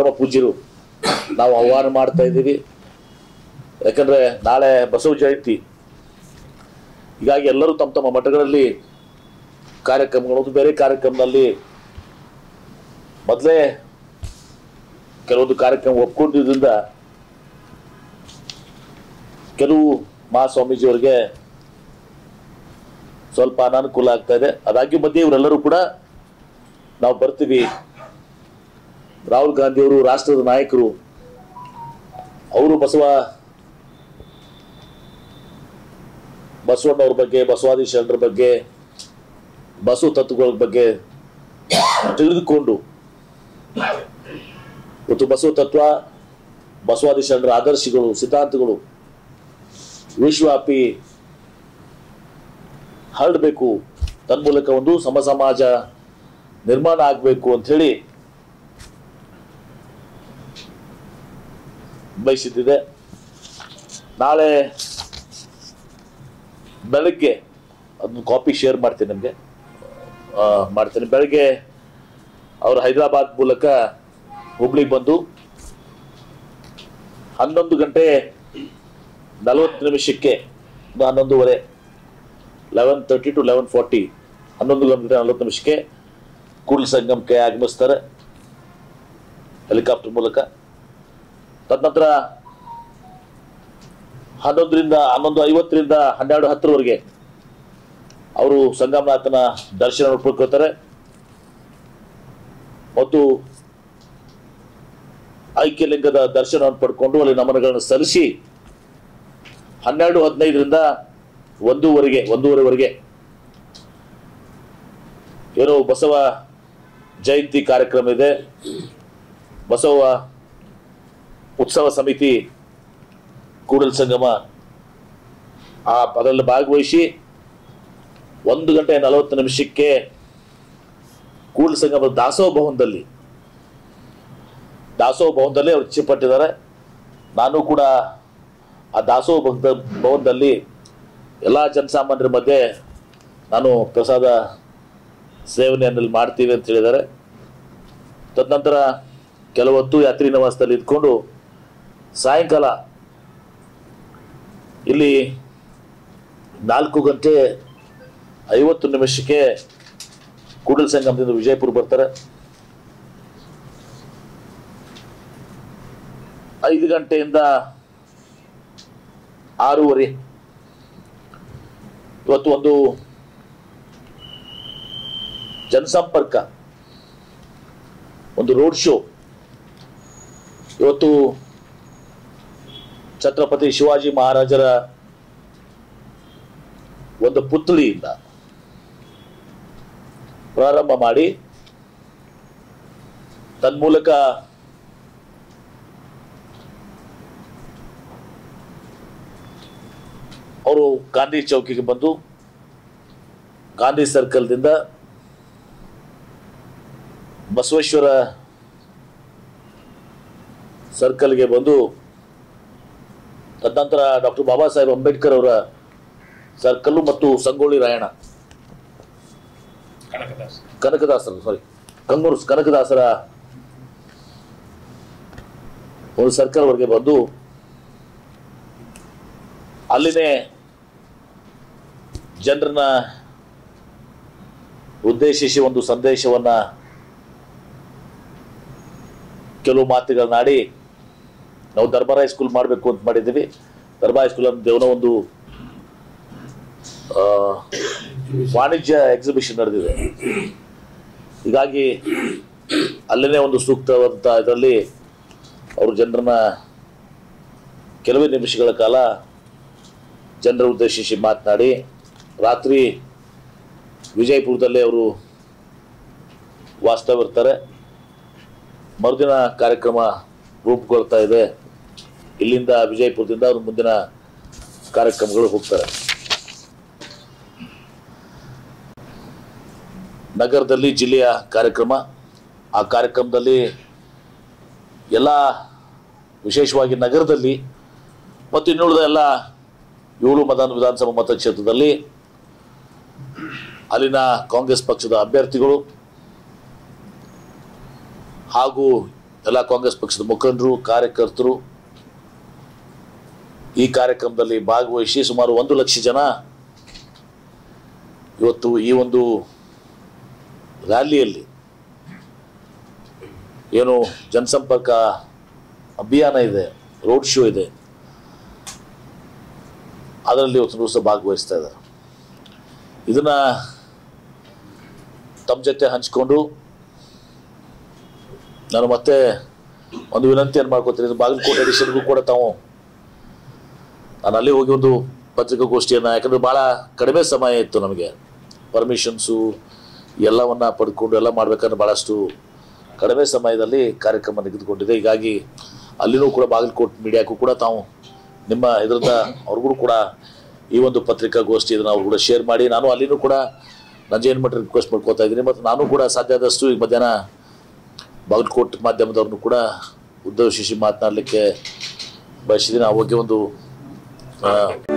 ಪರಮ ಪೂಜ್ಯರು ನಾವು ಆಹ್ವಾನ ಮಾಡ್ತಾ ಇದ್ದೀವಿ ಯಾಕಂದ್ರೆ ನಾಳೆ ಬಸವ ಜಯಂತಿ ಹೀಗಾಗಿ ಎಲ್ಲರೂ ತಮ್ಮ ತಮ್ಮ ಮಠಗಳಲ್ಲಿ ಕಾರ್ಯಕ್ರಮಗಳು ಒಂದು ಬೇರೆ ಕಾರ್ಯಕ್ರಮದಲ್ಲಿ ಮೊದಲೇ ಕೆಲವೊಂದು ಕಾರ್ಯಕ್ರಮ ಒಪ್ಕೊಂಡಿದ್ದರಿಂದ ಕೆಲವು ಮಹಾಸ್ವಾಮೀಜಿಯವರಿಗೆ ಸ್ವಲ್ಪ ಅನಾನುಕೂಲ ಆಗ್ತಾ ಇದೆ ಅದಾಗ್ಯೂ ಮಧ್ಯೆ ಇವರೆಲ್ಲರೂ ಕೂಡ ನಾವು ಬರ್ತೀವಿ ರಾಹುಲ್ ಗಾಂಧಿ ಅವರು ರಾಷ್ಟ್ರದ ನಾಯಕರು ಅವರು ಬಸವ ಬಸವಣ್ಣವ್ರ ಬಗ್ಗೆ ಬಸವಾದಿ ಶರಣರ ಬಗ್ಗೆ ಬಸವ ತತ್ವಗಳ ಬಗ್ಗೆ ತಿಳಿದುಕೊಂಡು ಇವತ್ತು ಬಸವ ತತ್ವ ಬಸವಾದಿ ಶರಣರ ಆದರ್ಶಗಳು ಸಿದ್ಧಾಂತಗಳು ವಿಶ್ವವ್ಯಾಪಿ ಹರಡಬೇಕು ತನ್ಮೂಲಕ ಒಂದು ಸಮ ಸಮಾಜ ನಿರ್ಮಾಣ ಆಗಬೇಕು ಅಂಥೇಳಿ ಬಯಸಿದ್ದಿದೆ ನಾಳೆ ಬೆಳಗ್ಗೆ ಅದನ್ನ ಕಾಪಿ ಶೇರ್ ಮಾಡ್ತೀನಿ ನಿಮಗೆ ಮಾಡ್ತೀನಿ ಬೆಳಗ್ಗೆ ಅವರು ಹೈದರಾಬಾದ್ ಮೂಲಕ ಹುಬ್ಳಿಗೆ ಬಂದು ಹನ್ನೊಂದು ಗಂಟೆ ನಲವತ್ತು ನಿಮಿಷಕ್ಕೆ ಒಂದು ಹನ್ನೊಂದುವರೆ eleven thirty to eleven forty ಹನ್ನೊಂದು ಗಂಟೆ ನಲವತ್ತು ನಿಮಿಷಕ್ಕೆ ಕೂಡಲ ಸಂಗಮಕ್ಕೆ ಆಗಮಿಸ್ತಾರೆ ಹೆಲಿಕಾಪ್ಟರ್ ಮೂಲಕ ತದನಂತರ ಹನ್ನೊಂದರಿಂದ ಹನ್ನೊಂದು ಐವತ್ತರಿಂದ ಹನ್ನೆರಡು ಹತ್ತರವರೆಗೆ ಅವರು ಸಂಗಮನಾಥನ ದರ್ಶನ ಪಡ್ಕೊಳ್ತಾರೆ ಮತ್ತು ಐಕ್ಯಲಿಂಗದ ದರ್ಶನವನ್ನು ಪಡ್ಕೊಂಡು ಅಲ್ಲಿ ನಮನಗಳನ್ನು ಸಲ್ಲಿಸಿ ಹನ್ನೆರಡು ಹದಿನೈದರಿಂದ ಒಂದೂವರೆಗೆ ಒಂದೂವರೆವರೆಗೆ ಏನು ಬಸವ ಜಯಂತಿ ಕಾರ್ಯಕ್ರಮ ಇದೆ ಬಸವ ಉತ್ಸವ ಸಮಿತಿ ಕೂಡಲ ಸಂಗಮ ಆ ಅದರಲ್ಲಿ ಭಾಗವಹಿಸಿ ಒಂದು ಗಂಟೆ ನಲವತ್ತು ನಿಮಿಷಕ್ಕೆ ಕೂಡಲ ಸಂಗಮದ ದಾಸೋಹ ಭವನದಲ್ಲಿ ದಾಸೋಹ ಭವನದಲ್ಲಿ ಅವರು ಇಚ್ಛೆಪಟ್ಟಿದ್ದಾರೆ ನಾನು ಕೂಡ ಆ ದಾಸೋಹ ಭಕ್ತ ಭವನದಲ್ಲಿ ಎಲ್ಲ ಜನಸಾಮಾನ್ಯರ ಮಧ್ಯೆ ನಾನು ಪ್ರಸಾದ ಸೇವನೆಯಲ್ಲಿ ಮಾಡ್ತೀವಿ ಅಂತ ಹೇಳಿದ್ದಾರೆ ತದನಂತರ ಕೆಲವೊತ್ತು ಯಾತ್ರಿ ನಿವಾಸದಲ್ಲಿ ಇದ್ಕೊಂಡು ಸಾಯಂಕಾಲ ಇಲ್ಲಿ ನಾಲ್ಕು ಗಂಟೆ ಐವತ್ತು ನಿಮಿಷಕ್ಕೆ ಕೂಡಲ ಸಂಗಮದಿಂದ ವಿಜಯಪುರ ಬರ್ತಾರೆ ಐದು ಗಂಟೆಯಿಂದ ಆರೂವರೆ ಇವತ್ತು ಒಂದು ಜನಸಂಪರ್ಕ ಒಂದು ರೋಡ್ ಶೋ ಇವತ್ತು ಛತ್ರಪತಿ ಶಿವಾಜಿ ಮಹಾರಾಜರ ಒಂದು ಪುತ್ಳಿಯಿಂದ ಪ್ರಾರಂಭ ಮಾಡಿ ತನ್ಮೂಲಕ ಅವರು ಗಾಂಧಿ ಚೌಕಿಗೆ ಬಂದು ಗಾಂಧಿ ಸರ್ಕಲ್ದಿಂದ ಬಸವೇಶ್ವರ ಸರ್ಕಲ್ಗೆ ಬಂದು ತದನಂತರ ಡಾಕ್ಟರ್ ಬಾಬಾ ಸಾಹೇಬ್ ಅಂಬೇಡ್ಕರ್ ಅವರ ಸರ್ಕಲ್ಲು ಮತ್ತು ಸಂಗೊಳ್ಳಿ ರಾಯಣ್ಣ ಕನಕದಾಸ್ ಕನಕದಾಸರ ಸಾರಿ ಕಂಗೂರು ಕನಕದಾಸರ ಒಂದು ಸರ್ಕಲ್ ವರೆಗೆ ಬಂದು ಅಲ್ಲಿನೇ ಜನರನ್ನ ಉದ್ದೇಶಿಸಿ ಒಂದು ಸಂದೇಶವನ್ನ ಕೆಲವು ಮಾತುಗಳನ್ನಾಡಿ ನಾವು ದರ್ಬಾರ್ ಹೈಸ್ಕೂಲ್ ಮಾಡಬೇಕು ಅಂತ ಮಾಡಿದ್ದೀವಿ ದರ್ಬಾರ್ ಹೈಸ್ಕೂಲ್ ಅಂತ ದೇವನ ಒಂದು ಆ, ವಾಣಿಜ್ಯ ಎಕ್ಸಿಬಿಷನ್ ನಡೆದಿದೆ ಹೀಗಾಗಿ ಅಲ್ಲೇ ಒಂದು ಸೂಕ್ತವಾದಂಥ ಇದರಲ್ಲಿ ಅವರು ಜನರನ್ನ ಕೆಲವೇ ನಿಮಿಷಗಳ ಕಾಲ ಜನರ ಉದ್ದೇಶಿಸಿ ಮಾತನಾಡಿ ರಾತ್ರಿ ವಿಜಯಪುರದಲ್ಲೇ ಅವರು ವಾಸ್ತವಿರ್ತಾರೆ ಮರುದಿನ ಕಾರ್ಯಕ್ರಮ ರೂಪುಗೊಳ್ತಾ ಇದೆ ಇಲ್ಲಿಂದ ವಿಜಯಪುರದಿಂದ ಅವರು ಮುಂದಿನ ಕಾರ್ಯಕ್ರಮಗಳು ಹೋಗ್ತಾರೆ ನಗರದಲ್ಲಿ ಜಿಲ್ಲೆಯ ಕಾರ್ಯಕ್ರಮ ಆ ಕಾರ್ಯಕ್ರಮದಲ್ಲಿ ಎಲ್ಲ ವಿಶೇಷವಾಗಿ ನಗರದಲ್ಲಿ ಮತ್ತು ಇನ್ನುಳಿದ ಎಲ್ಲ ಏಳು ಮದಾನ ವಿಧಾನಸಭಾ ಮತಕ್ಷೇತ್ರದಲ್ಲಿ ಅಲ್ಲಿನ ಕಾಂಗ್ರೆಸ್ ಪಕ್ಷದ ಅಭ್ಯರ್ಥಿಗಳು ಹಾಗೂ ಎಲ್ಲ ಕಾಂಗ್ರೆಸ್ ಪಕ್ಷದ ಮುಖಂಡರು ಕಾರ್ಯಕರ್ತರು ಈ ಕಾರ್ಯಕ್ರಮದಲ್ಲಿ ಭಾಗವಹಿಸಿ ಸುಮಾರು ಒಂದು ಲಕ್ಷ ಜನ ಇವತ್ತು ಈ ಒಂದು ರ್ಯಾಲಿಯಲ್ಲಿ ಏನು ಜನಸಂಪರ್ಕ ಅಭಿಯಾನ ಇದೆ ರೋಡ್ ಶೋ ಇದೆ ಅದರಲ್ಲಿ ಇವತ್ತು ದಿವಸ ಭಾಗವಹಿಸ್ತಾ ಇದ್ದಾರೆ ಇದನ್ನ ತಮ್ಮ ಜೊತೆ ಹಂಚ್ಕೊಂಡು ನಾನು ಮತ್ತೆ ಒಂದು ವಿನಂತಿಯನ್ನು ಮಾಡ್ಕೊತೀನಿ ಇದು ಬಾಗಲಕೋಟೆ ಎಡಿಷನ್ಗೂ ಕೂಡ ತಾವು ನಾನು ಅಲ್ಲಿ ಹೋಗಿ ಒಂದು ಪತ್ರಿಕಾಗೋಷ್ಠಿಯನ್ನು ಯಾಕಂದ್ರೆ ಭಾಳ ಕಡಿಮೆ ಸಮಯ ಇತ್ತು ನಮಗೆ ಪರ್ಮಿಷನ್ಸು ಎಲ್ಲವನ್ನ ಪಡ್ಕೊಂಡು ಎಲ್ಲ ಮಾಡ್ಬೇಕಾದ್ರೆ ಭಾಳಷ್ಟು ಕಡಿಮೆ ಸಮಯದಲ್ಲಿ ಕಾರ್ಯಕ್ರಮ ತೆಗೆದುಕೊಂಡಿದೆ ಹೀಗಾಗಿ ಅಲ್ಲಿನೂ ಕೂಡ ಬಾಗಲಕೋಟೆ ಮೀಡಿಯಾಕ್ಕೂ ಕೂಡ ತಾವು ನಿಮ್ಮ ಇದರಿಂದ ಅವ್ರಿಗೂ ಕೂಡ ಈ ಒಂದು ಪತ್ರಿಕಾಗೋಷ್ಠಿ ಇದನ್ನು ಅವ್ರು ಕೂಡ ಶೇರ್ ಮಾಡಿ ನಾನು ಅಲ್ಲಿನೂ ಕೂಡ ನಂಜೇನು ಮಟ್ಟ ರಿಕ್ವೆಸ್ಟ್ ಮಾಡ್ಕೋತಾ ಇದ್ದೀನಿ ಮತ್ತು ನಾನು ಕೂಡ ಸಾಧ್ಯ ಆದಷ್ಟು ಈಗ ಮಧ್ಯಾಹ್ನ ಬಾಗಲಕೋಟೆ ಮಾಧ್ಯಮದವ್ರನ್ನು ಕೂಡ ಉದ್ದೇಶಿಸಿ ಮಾತನಾಡಲಿಕ್ಕೆ ಬಯಸಿದ್ದೀನಿ ಆ ಬಗ್ಗೆ ಒಂದು ಆ,